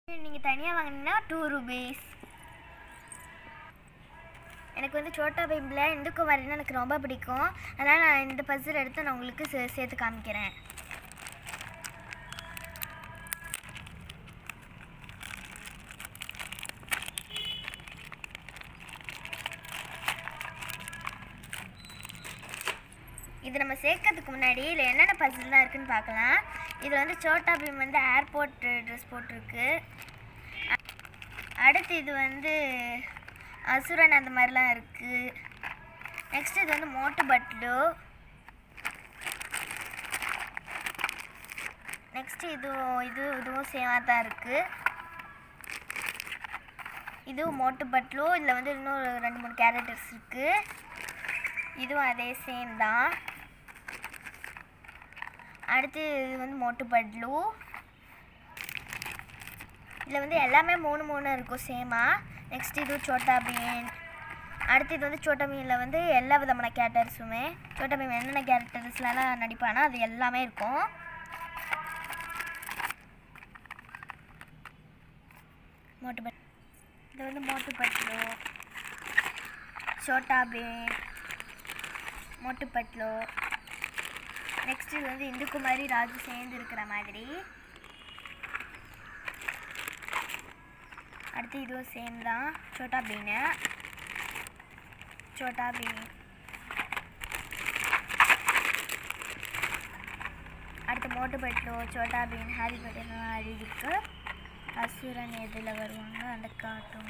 நீங்கள் தனியாக வாங்கினீங்கன்னா டூ ருபீஸ் எனக்கு வந்து சோட்டா பைம்பில் இந்துக்கு வரணும் எனக்கு ரொம்ப பிடிக்கும் அதனால் நான் இந்த பசில் எடுத்து நான் உங்களுக்கு சே சேர்த்து காமிக்கிறேன் இது நம்ம சேர்க்கறதுக்கு முன்னாடி இதில் என்னென்ன பசில்லாம் இருக்குன்னு பார்க்கலாம் இதில் வந்து சோட்டா பீம் வந்து ஏர்போர்ட் ட்ரெஸ் போட்டிருக்கு அ- அடுத்து இது வந்து அசுரன் அந்த மாதிரிலாம் இருக்குது நெக்ஸ்ட் இது வந்து மோட்டு பட்லு நெக்ஸ்ட் இதுவும் இது இதுவும் சேமாக தான் இருக்குது இதுவும் மோட்டு பட்லு இதில் வந்து இன்னும் ரெண்டு மூணு கேரக்டர்ஸ் இருக்குது இதுவும் அதே சேம் தான் அடுத்து இது வந்து மோட்டு பட்லு இதில் வந்து எல்லாமே மூணு மூணு இருக்கும் சேமாக நெக்ஸ்ட் இது சோட்டா பீன் அடுத்து இது வந்து சோட்டா பீனில் வந்து எல்லா விதமான கேரக்டர்ஸுமே சோட்டா பீன் என்னென்ன கேரக்டர்ஸ்லாம் நடிப்பானா அது எல்லாமே இருக்கும் மோட்டு பட் இது வந்து மோட்டு பட்லு சோட்டா பீன் மோட்டு பட்லு நெக்ஸ்ட் இது வந்து இந்துக்குமாரி ராஜு சேர்ந்து இருக்கிற மாதிரி அடுத்து இதுவும் சேம் தான் சோட்டா பீனு சோட்டா பீன் அடுத்து மோட்டு பட்லு சோட்டா பீன் ஹாரி பட்டன் அழுதுக்கு அசுரன் எதில் வருவாங்க அந்த காட்டும்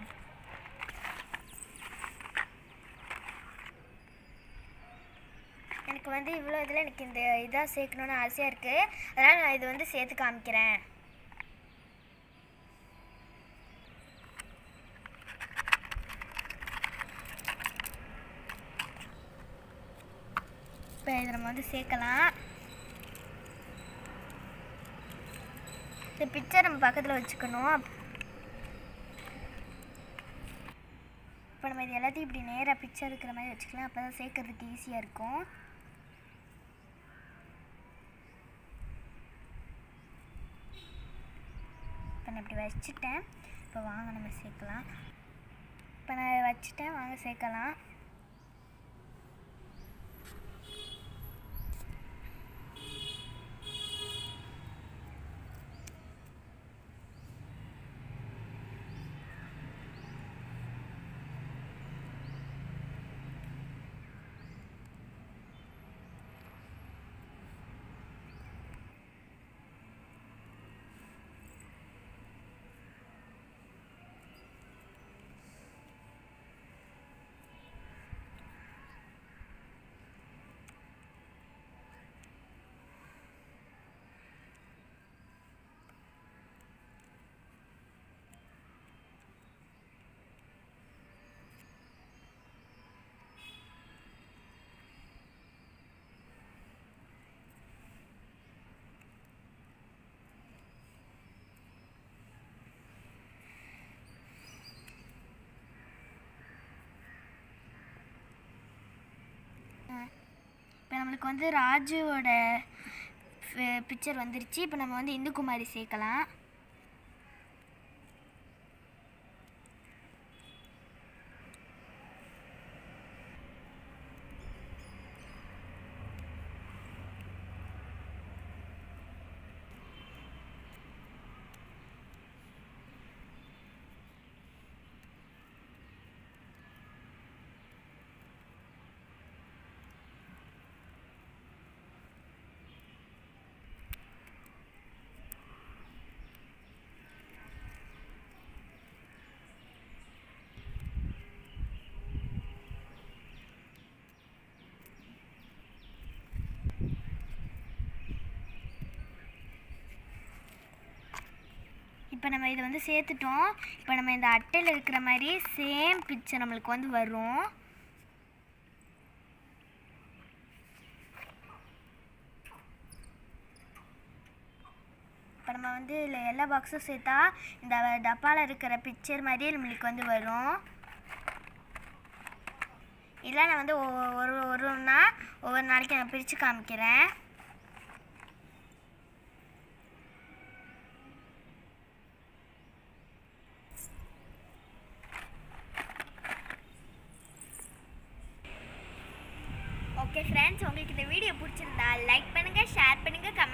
எனக்கு வந்து இவ்வளோ இதில் எனக்கு இந்த இதாக சேர்க்கணுன்னு ஆசையாக இருக்குது அதனால் நான் இது வந்து சேர்த்து காமிக்கிறேன் இப்போ இதை நம்ம வந்து சேர்க்கலாம் இந்த பிக்சர் நம்ம பக்கத்தில் வச்சுக்கணும் இப்போ நம்ம இது எல்லாத்தையும் இப்படி நேராக பிக்சர் இருக்கிற மாதிரி வச்சுக்கலாம் அப்போ தான் சேர்க்கறதுக்கு ஈஸியாக இருக்கும் இப்போ நான் இப்படி வச்சுட்டேன் இப்போ வாங்க நம்ம சேர்க்கலாம் இப்போ நான் வச்சுட்டேன் வாங்க சேர்க்கலாம் இப்போ நம்மளுக்கு வந்து ராஜுவோட பிக்சர் வந்துருச்சு இப்போ நம்ம வந்து இந்துக்குமாரி சேர்க்கலாம் இப்போ நம்ம இதை வந்து சேர்த்துட்டோம் இப்போ நம்ம இந்த அட்டையில் இருக்கிற மாதிரி சேம் பிக்சர் நம்மளுக்கு வந்து வரும் இப்போ நம்ம வந்து இதில் எல்லா பாக்ஸும் சேர்த்தா இந்த டப்பாவில் இருக்கிற பிக்சர் மாதிரியே நம்மளுக்கு வந்து வரும் இல்லை நான் வந்து ஒ- ஒரு ஒரு ஒன்றா ஒவ்வொரு நாளைக்கு நான் பிரித்து காமிக்கிறேன் ஓகே ஃப்ரெண்ட்ஸ் உங்களுக்கு இந்த வீடியோ பிடிச்சிருந்தா லைக் பண்ணுங்கள் ஷேர் பண்ணுங்கள் கமெண்ட்